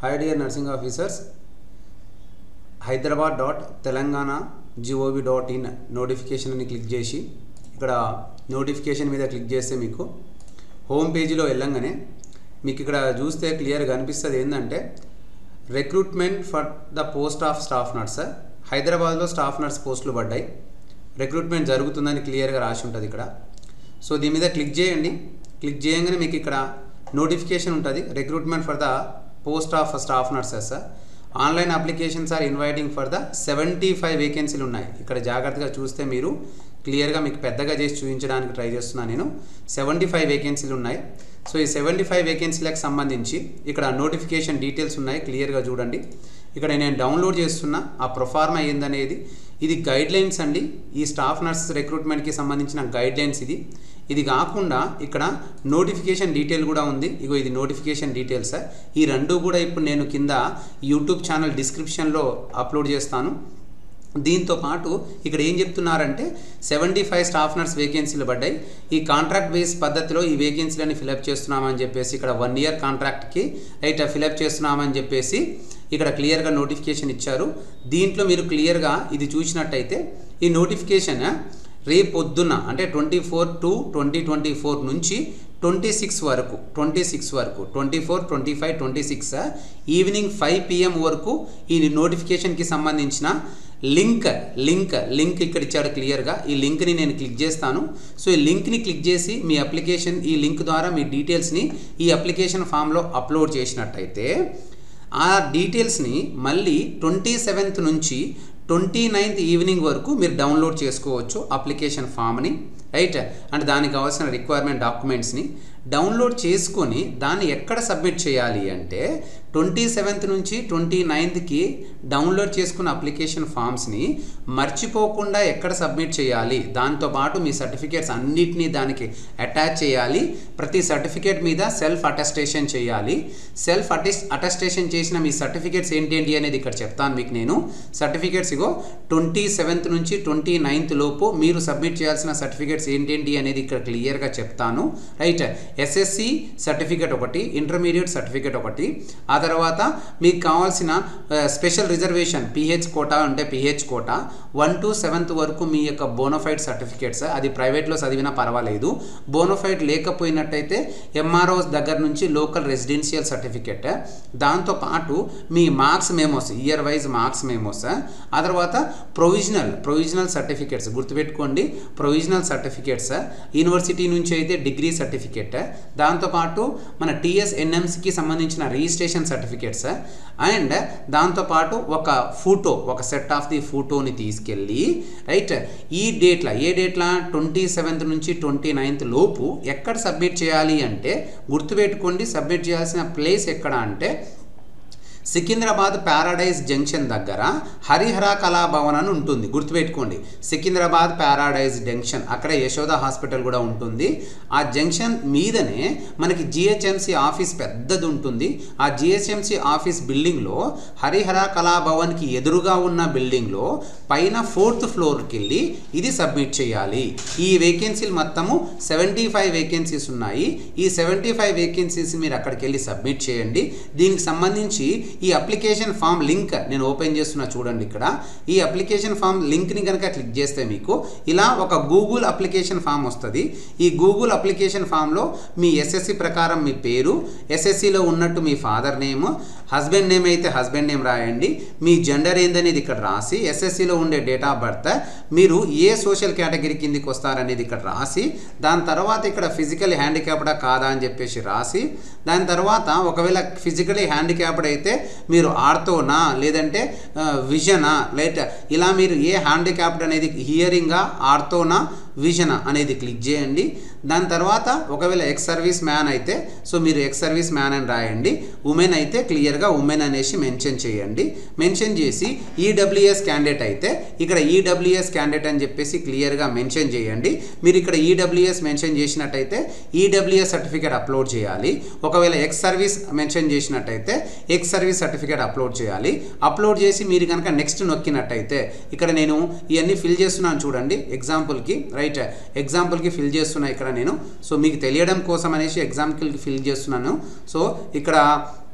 hi dear nursing officers Hyderabad dot Telangana G O V dot in notification అని click చేసి ఇక్కడ notification మీద క్లిక్ చేస్తే మీకు హోమ్ పేజీలో వెళ్ళంగానే మీకు ఇక్కడ చూస్తే క్లియర్గా అనిపిస్తుంది ఏంటంటే recruitment for the post of staff nurse హైదరాబాద్లో స్టాఫ్ నర్స్ పోస్టులు పడ్డాయి రిక్రూట్మెంట్ జరుగుతుందని క్లియర్గా రాసి ఉంటుంది ఇక్కడ సో దీని మీద క్లిక్ చేయండి క్లిక్ చేయగానే మీకు ఇక్కడ నోటిఫికేషన్ ఉంటుంది recruitment for the post of staff nurses online applications are inviting for the seventy five వేకెన్సీలు ఉన్నాయి ఇక్కడ జాగ్రత్తగా చూస్తే మీరు క్లియర్గా మీకు పెద్దగా చేసి చూపించడానికి ట్రై చేస్తున్నాను నేను సెవెంటీ ఫైవ్ వేకెన్సీలు ఉన్నాయి సో ఈ సెవెంటీ ఫైవ్ వేకెన్సీలకు సంబంధించి ఇక్కడ నోటిఫికేషన్ డీటెయిల్స్ ఉన్నాయి క్లియర్గా చూడండి ఇక్కడ నేను డౌన్లోడ్ చేస్తున్న ఆ ప్రొఫార్మా ఏందనేది ఇది గైడ్ లైన్స్ అండి ఈ స్టాఫ్ నర్స్ రిక్రూట్మెంట్కి సంబంధించిన గైడ్ లైన్స్ ఇది ఇది కాకుండా ఇక్కడ నోటిఫికేషన్ డీటెయిల్ కూడా ఉంది ఇగో ఇది నోటిఫికేషన్ డీటెయిల్స్ ఈ రెండు కూడా ఇప్పుడు నేను కింద యూట్యూబ్ ఛానల్ డిస్క్రిప్షన్లో అప్లోడ్ చేస్తాను దీంతో పాటు ఇక్కడ ఏం చెప్తున్నారంటే సెవెంటీ ఫైవ్ స్టాఫ్ నర్స్ వేకెన్సీలు పడ్డాయి ఈ కాంట్రాక్ట్ బేస్ పద్ధతిలో ఈ వేకెన్సీలని ఫిలప్ చేస్తున్నామని చెప్పేసి ఇక్కడ వన్ ఇయర్ కాంట్రాక్ట్కి రైట్ ఫిలప్ చేస్తున్నామని చెప్పేసి ఇక్కడ క్లియర్గా నోటిఫికేషన్ ఇచ్చారు దీంట్లో మీరు క్లియర్గా ఇది చూసినట్టయితే ఈ నోటిఫికేషన్ రేపు పొద్దున్న అంటే twenty four to twenty twenty four నుంచి ట్వంటీ సిక్స్ వరకు ట్వంటీ సిక్స్ వరకు twenty four twenty five twenty six evening five PM వరకు ఈ నోటిఫికేషన్కి సంబంధించిన లింక్ లింక్ లింక్ ఇక్కడ ఇచ్చాడు క్లియర్గా ఈ లింక్ని నేను క్లిక్ చేస్తాను సో ఈ లింక్ని క్లిక్ చేసి మీ అప్లికేషన్ ఈ లింక్ ద్వారా మీ డీటెయిల్స్ని ఈ అప్లికేషన్ ఫామ్లో అప్లోడ్ చేసినట్టయితే ఆ డీటెయిల్స్ని మళ్ళీ ట్వంటీ సెవెంత్ నుంచి ట్వంటీ నైన్త్ ఈవినింగ్ వరకు మీరు డౌన్లోడ్ చేసుకోవచ్చు అప్లికేషన్ ఫామ్ని రైట్ అండ్ దానికి కావాల్సిన రిక్వైర్మెంట్ డాక్యుమెంట్స్ని డౌన్లోడ్ చేసుకొని దాన్ని ఎక్కడ సబ్మిట్ చేయాలి అంటే ట్వంటీ సెవెంత్ నుంచి ట్వంటీ నైన్త్కి డౌన్లోడ్ చేసుకున్న అప్లికేషన్ ఫామ్స్ని మర్చిపోకుండా ఎక్కడ సబ్మిట్ చేయాలి దాంతోపాటు మీ సర్టిఫికేట్స్ అన్నిటినీ దానికి అటాచ్ చేయాలి ప్రతి సర్టిఫికేట్ మీద సెల్ఫ్ అటెస్టేషన్ చేయాలి సెల్ఫ్ అటెస్ అటెస్టేషన్ చేసిన మీ సర్టిఫికేట్స్ ఏంటేంటి అనేది ఇక్కడ చెప్తాను మీకు నేను సర్టిఫికేట్స్ ఇగో ట్వంటీ సెవెంత్ నుంచి ట్వంటీ నైన్త్ లోపు మీరు సబ్మిట్ చేయాల్సిన సర్టిఫికేట్స్ ఏంటేంటి అనేది ఇక్కడ క్లియర్గా చెప్తాను రైట్ ఎస్ఎస్సి సర్టిఫికేట్ ఒకటి ఇంటర్మీడియట్ సర్టిఫికేట్ ఒకటి ఆ తర్వాత మీకు కావాల్సిన స్పెషల్ రిజర్వేషన్ పిహెచ్ కోటా అంటే PH quota one to seventh వరకు మీ యొక్క బోనోఫైడ్ సర్టిఫికేట్స్ అది ప్రైవేట్లో చదివినా పర్వాలేదు బోనోఫైడ్ లేకపోయినట్టయితే ఎంఆర్ఓస్ దగ్గర నుంచి లోకల్ రెసిడెన్షియల్ సర్టిఫికేట్ దాంతోపాటు మీ marks memos year wise marks memos ఆ తర్వాత ప్రొవిజనల్ ప్రొవిజనల్ సర్టిఫికేట్స్ గుర్తుపెట్టుకోండి ప్రొవిజనల్ సర్టిఫికేట్స్ యూనివర్సిటీ నుంచి అయితే డిగ్రీ సర్టిఫికేట్ దాంతోపాటు మన టిఎస్ ఎన్ఎంసికి సంబంధించిన రిజిస్ట్రేషన్ సర్టిఫికేట్స్ అండ్ దాంతోపాటు ఒక ఫోటో ఒక సెట్ ఆఫ్ ది ఫోటోని తీసుకెళ్ళి రైట్ ఈ డేట్ల ఏ డేట్ల ట్వంటీ సెవెంత్ నుంచి ట్వంటీ నైన్త్ లోపు ఎక్కడ సబ్మిట్ చేయాలి అంటే గుర్తుపెట్టుకోండి సబ్మిట్ చేయాల్సిన ప్లేస్ ఎక్కడ అంటే సికింద్రాబాద్ ప్యారాడైజ్ జంక్షన్ దగ్గర హరిహర కళాభవన్ అని ఉంటుంది గుర్తుపెట్టుకోండి సికింద్రాబాద్ ప్యారాడైజ్ జంక్షన్ అక్కడ యశోద హాస్పిటల్ కూడా ఉంటుంది ఆ జంక్షన్ మీదనే మనకి జిహెచ్ఎంసి ఆఫీస్ పెద్దది ఉంటుంది ఆ జిహెచ్ఎంసి ఆఫీస్ బిల్డింగ్లో హరిహర కళాభవన్కి ఎదురుగా ఉన్న బిల్డింగ్లో పైన ఫోర్త్ ఫ్లోర్కి వెళ్ళి ఇది సబ్మిట్ చేయాలి ఈ వేకెన్సీలు మొత్తము సెవెంటీ ఫైవ్ వేకెన్సీస్ ఉన్నాయి ఈ సెవెంటీ ఫైవ్ వేకెన్సీస్ మీరు అక్కడికి వెళ్ళి సబ్మిట్ చేయండి దీనికి సంబంధించి ఈ అప్లికేషన్ ఫామ్ లింక్ నేను ఓపెన్ చేస్తున్నా చూడండి ఇక్కడ ఈ అప్లికేషన్ ఫామ్ లింక్ని కనుక క్లిక్ చేస్తే మీకు ఇలా ఒక గూగుల్ అప్లికేషన్ ఫామ్ వస్తుంది ఈ గూగుల్ అప్లికేషన్ ఫామ్లో మీ ఎస్ఎస్సి ప్రకారం మీ పేరు ఎస్ఎస్సిలో ఉన్నట్టు మీ ఫాదర్ నేమ్ హస్బెండ్ నేమ్ అయితే హస్బెండ్ నేమ్ రాయండి మీ జెండర్ ఏందనేది ఇక్కడ రాసి ఎస్ఎస్సిలో ఉండే డేట్ ఆఫ్ బర్త్ మీరు ఏ సోషల్ కేటగిరీ కిందికి వస్తారనేది ఇక్కడ రాసి దాని తర్వాత ఇక్కడ ఫిజికల్ హ్యాండిక్యాప్డా కాదా అని చెప్పేసి రాసి దాని తర్వాత ఒకవేళ ఫిజికలీ హ్యాండిక్యాప్డ్ అయితే మీరు ఆర్తోనా లేదంటే విజనా లేట్ ఇలా మీరు ఏ హ్యాండిక్యాప్డ్ అనేది హియరింగా ఆర్తోనా విజన్ అనేది క్లిక్ చేయండి దాని తర్వాత ఒకవేళ ఎక్స్ సర్వీస్ మ్యాన్ అయితే సో మీరు ఎక్స్ సర్వీస్ మ్యాన్ అని రాయండి ఉమెన్ అయితే క్లియర్గా ఉమెన్ అనేసి మెన్షన్ చేయండి మెన్షన్ చేసి ఈడబ్ల్యూఎస్ క్యాండిడేట్ అయితే ఇక్కడ ఈడబ్ల్యూఎస్ క్యాండిడేట్ అని చెప్పేసి క్లియర్గా మెన్షన్ చేయండి మీరు ఇక్కడ ఈడబ్ల్యూఎస్ మెన్షన్ చేసినట్టయితే ఈడబ్ల్యూఎస్ సర్టిఫికేట్ అప్లోడ్ చేయాలి ఒకవేళ ఎక్స్ సర్వీస్ మెన్షన్ చేసినట్టయితే ఎక్స్ సర్వీస్ సర్టిఫికేట్ అప్లోడ్ చేయాలి అప్లోడ్ చేసి మీరు కనుక నెక్స్ట్ నొక్కినట్టయితే ఇక్కడ నేను ఇవన్నీ ఫిల్ చేస్తున్నాను చూడండి ఎగ్జాంపుల్కి రైట్ ఎగ్జాంపుల్కి ఫిల్ చేస్తున్నా ఇక్కడ నేను సో మీకు తెలియడం కోసం అనేసి ఎగ్జాంపుల్కి ఫిల్ చేస్తున్నాను సో ఇక్కడ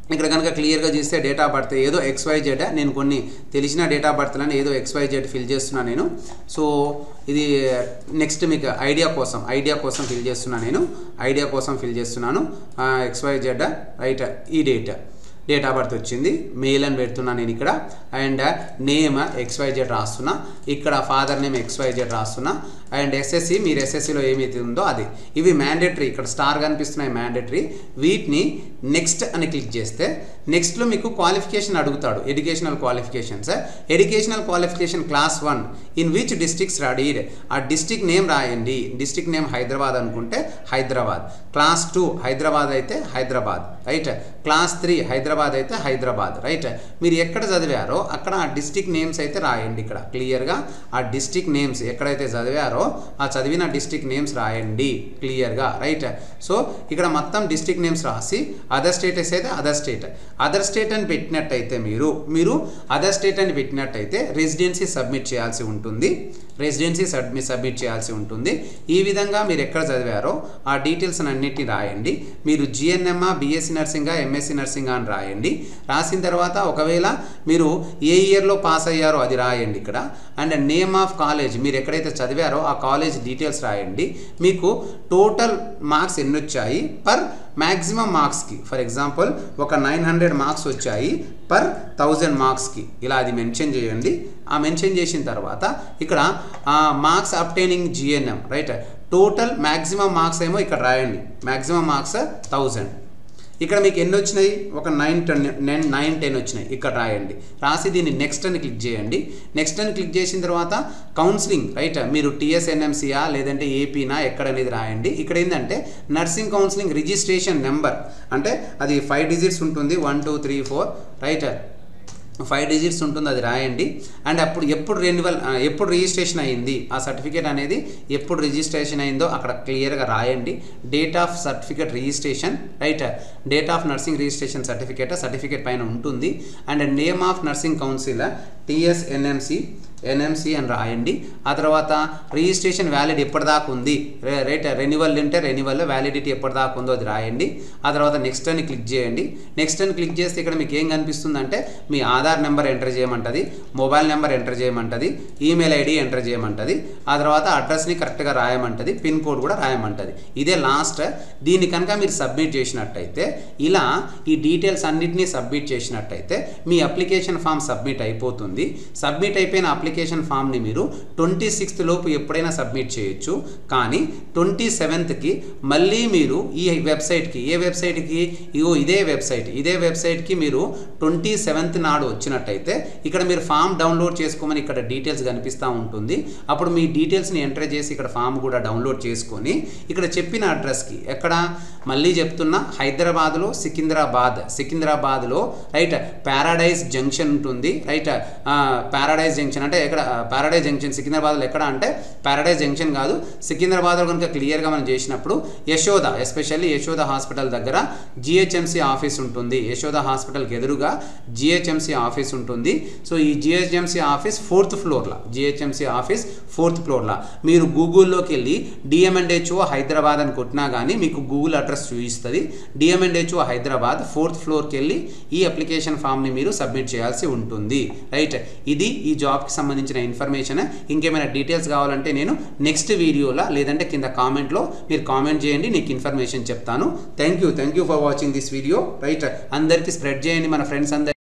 ఇక్కడ కనుక క్లియర్గా చూస్తే డేట్ ఆఫ్ బర్త్ ఏదో ఎక్స్వై జెడ్ నేను కొన్ని తెలిసిన డేట్ ఆఫ్ బర్త్లని ఏదో ఎక్స్వై జెడ్ ఫిల్ చేస్తున్నాను నేను సో ఇది నెక్స్ట్ మీకు ఐడియా కోసం ఐడియా కోసం ఫిల్ చేస్తున్నాను నేను ఐడియా కోసం ఫిల్ చేస్తున్నాను ఎక్స్వై జెడ్ రైట్ ఈ డేట్ డేట్ ఆఫ్ బర్త్ వచ్చింది మెయిల్ అని పెడుతున్నాను నేను ఇక్కడ అండ్ నేమ్ ఎక్స్వైజెడ్ రాస్తున్నా ఇక్కడ ఫాదర్ నేమ్ ఎక్స్వైజెడ్ రాస్తున్నా అండ్ ఎస్ఎస్సి మీరు ఎస్ఎస్సిలో ఏమైతే ఉందో అది ఇవి మ్యాండేటరీ ఇక్కడ స్టార్ కనిపిస్తున్నాయి మ్యాండేటరీ వీటిని నెక్స్ట్ అని క్లిక్ చేస్తే నెక్స్ట్లో మీకు క్వాలిఫికేషన్ అడుగుతాడు educational qualifications educational qualification class one in which districts studied ఆ డిస్టిక్ నేమ్ రాయండి డిస్టిక్ నేమ్ హైదరాబాద్ అనుకుంటే హైదరాబాద్ క్లాస్ టూ హైదరాబాద్ అయితే Hyderabad right class three Hyderabad అయితే హైదరాబాద్ రైట్ మీరు ఎక్కడ చదివారో అక్కడ ఆ డిస్టిక్ నేమ్స్ అయితే రాయండి ఇక్కడ క్లియర్గా ఆ డిస్టిక్ నేమ్స్ ఎక్కడైతే చదివారో ఆ చదివిన డిస్టిక్ నేమ్స్ రాయండి క్లియర్గా రైట్ సో ఇక్కడ మొత్తం డిస్టిక్ నేమ్స్ రాసి అదర్ స్టేటస్ అయితే అదర్ స్టేట్ అదర్ స్టేట్ అని పెట్టినట్టయితే మీరు మీరు అదర్ స్టేట్ అని పెట్టినట్టయితే రెసిడెన్సీ సబ్మిట్ చేయాల్సి ఉంటుంది రెసిడెన్సీ సబ్మిట్ సబ్మిట్ చేయాల్సి ఉంటుంది ఈ విధంగా మీరు ఎక్కడ చదివారో ఆ డీటెయిల్స్ అన్నిటిని రాయండి మీరు జిఎన్ఎంఆ బీఎస్సీ నర్సింగా ఎంఎస్సీ నర్సింగా అని రాయండి రాసిన తర్వాత ఒకవేళ మీరు ఏ ఇయర్లో పాస్ అయ్యారో అది రాయండి ఇక్కడ అండ్ నేమ్ ఆఫ్ కాలేజ్ మీరు ఎక్కడైతే చదివారో ఆ కాలేజ్ డీటెయిల్స్ రాయండి మీకు టోటల్ మార్క్స్ ఎన్ని వచ్చాయి పర్ మ్యాక్సిమం మార్క్స్కి ఫర్ ఎగ్జాంపుల్ ఒక నైన్ హండ్రెడ్ మార్క్స్ వచ్చాయి పర్ థౌజండ్ మార్క్స్కి ఇలా అది మెన్షన్ చేయండి ఆ మెన్షన్ చేసిన తర్వాత ఇక్కడ marks obtaining GNM right total maximum marks ఏమో ఇక్కడ రాయండి మ్యాక్సిమం మార్క్స్ థౌజండ్ ఇక్కడ మీకు ఎన్ని వచ్చినాయి ఒక nine ten nine nine ten వచ్చినాయి ఇక్కడ రాయండి రాసి దీన్ని నెక్స్ట్ అని క్లిక్ చేయండి నెక్స్ట్ అని క్లిక్ చేసిన తర్వాత కౌన్సిలింగ్ రైట్ మీరు టీఎస్ఎన్ఎంసీయా లేదంటే ఏపీనా ఎక్కడ అనేది రాయండి ఇక్కడ ఏంటంటే నర్సింగ్ కౌన్సిలింగ్ రిజిస్ట్రేషన్ నెంబర్ అంటే అది ఫైవ్ డిజిట్స్ ఉంటుంది one two three four right five digits ఉంటుంది అది రాయండి అండ్ అప్పుడు ఎప్పుడు రెన్యువల్ ఎప్పుడు రిజిస్ట్రేషన్ అయింది ఆ సర్టిఫికేట్ అనేది ఎప్పుడు రిజిస్ట్రేషన్ అయిందో అక్కడ క్లియర్గా రాయండి date of certificate registration right date of nursing registration certificate certificate పైన ఉంటుంది and name of nursing council TSNMC NMC అని రాయండి ఆ తర్వాత రిజిస్ట్రేషన్ వ్యాలిడ్ ఎప్పటిదాకా ఉంది రైట్ రెన్యువల్ ఉంటే రెన్యువల్ వ్యాలిడిటీ ఎప్పటిదాకా ఉందో అది రాయండి ఆ తర్వాత నెక్స్ట్ అని క్లిక్ చేయండి నెక్స్ట్ అని క్లిక్ చేస్తే ఇక్కడ మీకు ఏం కనిపిస్తుంది అంటే మీ ఆధార్ నెంబర్ ఎంటర్ చేయమంటుంది మొబైల్ నెంబర్ ఎంటర్ చేయమంటుంది ఈమెయిల్ ఐడి ఎంటర్ చేయమంటుంది ఆ తర్వాత అడ్రస్ని కరెక్ట్గా రాయమంటుంది పిన్ కోడ్ కూడా రాయమంటుంది ఇదే లాస్ట్ దీన్ని కనుక మీరు సబ్మిట్ చేసినట్టయితే ఇలా ఈ డీటెయిల్స్ అన్నిటినీ సబ్మిట్ చేసినట్టయితే మీ అప్లికేషన్ ఫామ్ సబ్మిట్ అయిపోతుంది సబ్మిట్ అయిపోయిన అప్లికేషన్ ఫామ్ని మీరు ట్వంటీ సిక్స్త్ లోపు ఎప్పుడైనా సబ్మిట్ చేయొచ్చు కానీ ట్వంటీ సెవెంత్కి మళ్ళీ మీరు ఈ వెబ్సైట్కి ఏ వెబ్సైట్కి ఇగో ఇదే వెబ్సైట్ ఇదే వెబ్సైట్కి మీరు ట్వంటీ సెవెంత్ నాడు వచ్చినట్టయితే ఇక్కడ మీరు ఫామ్ డౌన్లోడ్ చేసుకోమని ఇక్కడ డీటెయిల్స్ కనిపిస్తూ ఉంటుంది అప్పుడు మీ డీటెయిల్స్ని ఎంటర్ చేసి ఇక్కడ ఫామ్ కూడా డౌన్లోడ్ చేసుకొని ఇక్కడ చెప్పిన అడ్రస్కి ఎక్కడ మళ్ళీ చెప్తున్నా హైదరాబాద్లో సికింద్రాబాద్ సికింద్రాబాద్లో రైట్ పారాడైజ్ జంక్షన్ ఉంటుంది రైట్ పారాడైజ్ జంక్షన్ అంటే ఎక్కడ పారాడైజ్ జంక్షన్ సికింద్రాబాద్లో ఎక్కడ అంటే పారాడైజ్ జంక్షన్ కాదు సికింద్రాబాద్లో కనుక క్లియర్గా మనం చేసినప్పుడు యశోద ఎస్పెషల్లీ యశోద హాస్పిటల్ దగ్గర జిహెచ్ఎంసీ ఆఫీస్ ఉంటుంది యశోద హాస్పిటల్కి ఎదురుగా జిహెచ్ఎంసీ ఆఫీస్ ఉంటుంది సో ఈ జిహెచ్ఎంసీ ఆఫీస్ ఫోర్త్ ఫ్లోర్లో జిహెచ్ఎంసీ ఆఫీస్ ఫోర్త్ ఫ్లోర్లో మీరు గూగుల్లోకి వెళ్ళి డిఎంఎండ్హెచ్ఓ హైదరాబాద్ అని కొట్టినా కానీ మీకు గూగుల్ అడ్రస్ చూపిస్తుంది డిఎంఎండ్హెచ్ఓ హైదరాబాద్ ఫోర్త్ ఫ్లోర్కి వెళ్ళి ఈ అప్లికేషన్ ఫామ్ని మీరు సబ్మిట్ చేయాల్సి ఉంటుంది రైట్ ఇది ఈ జాబ్కి సంబంధించిన ఇన్ఫర్మేషన్ ఇంకేమైనా డీటెయిల్స్ కావాలంటే నేను నెక్స్ట్ వీడియోలో లేదంటే కింద కామెంట్లో మీరు కామెంట్ చేయండి నీకు ఇన్ఫర్మేషన్ చెప్తాను thank you thank you for watching this video right అందరికీ స్ప్రెడ్ చేయండి మన ఫ్రెండ్స్ అందరి